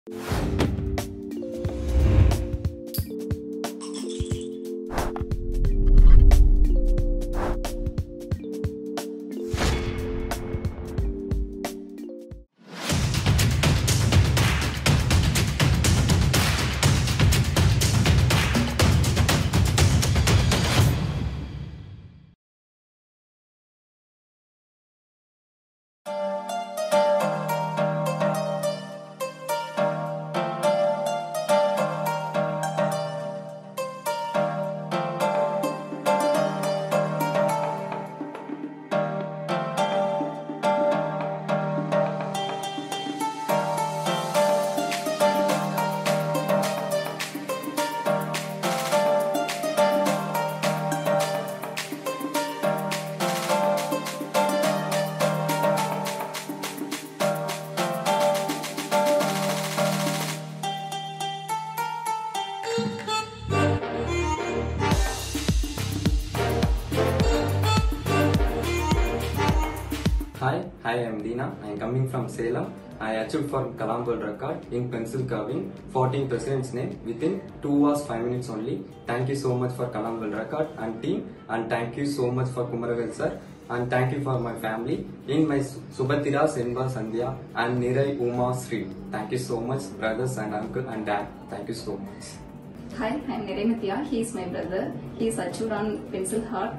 Hi, hi, I'm Dina. I'm coming from Salem. I achieved for Kalam World record in pencil carving 14 president's name within 2 hours 5 minutes only. Thank you so much for Kalam World record and team and thank you so much for Kumaravel sir and thank you for my family in my Su- Subatira, Senba, Sandhya and Nirai Uma Sri. Thank you so much brothers and uncle and dad. Thank you so much. Hi, I'm Niremathia. He is my brother. He is achieved on Pencil Heart.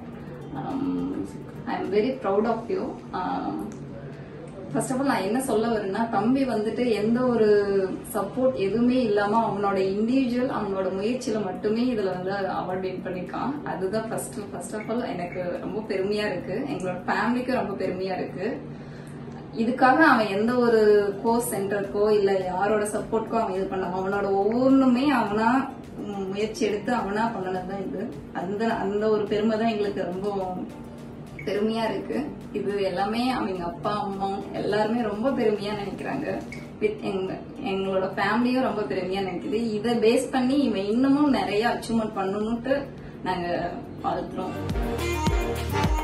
Um, I'm very proud of you. Um, first of all நான் என்ன சொல்ல வரேன்னா தம்பி வந்துட்டு எந்த ஒரு support எதுவுமே இல்லாம அவனோட இண்டிவிஜுவல் அவனோட முயற்சியில மட்டுமே இதுல வந்து அவார்ட் வின் பண்ணிருக்கான் அதுதான் ஃபர்ஸ்ட் ஃபர்ஸ்ட் ஆஃப் ஆல் எனக்கு ரொம்ப பெருமையா இருக்கு எங்களோட ஃபேமிலிக்கும் ரொம்ப பெருமையா இருக்கு இதுக்காக அவன் எந்த ஒரு கோர்ஸ் சென்டருக்கோ இல்ல யாரோட சப்போர்ட்க்கோ அவன் இது பண்ண அவனோட ஒவ்வொன்றுமே அவனா ம், முயற்சி எடுத்து அவனா பண்ணனதுதான் இது அந்த அந்த ஒரு பெருமை தான் எங்களுக்கு ரொம்ப பெருமையா இருக்கு இது எல்லாமே அவங்க அப்பா அம்மா எல்லாருமே ரொம்ப பெருமையா நினைக்கிறாங்க வித் எங்க எங்களோட ஃபேமிலியும் ரொம்ப பெருமையா நினைக்குது இதை பேஸ் பண்ணி இவன் இன்னமும் நிறைய அச்சீவ்மெண்ட் பண்ணணும்ட்டு நாங்க வாழ்த்துறோம்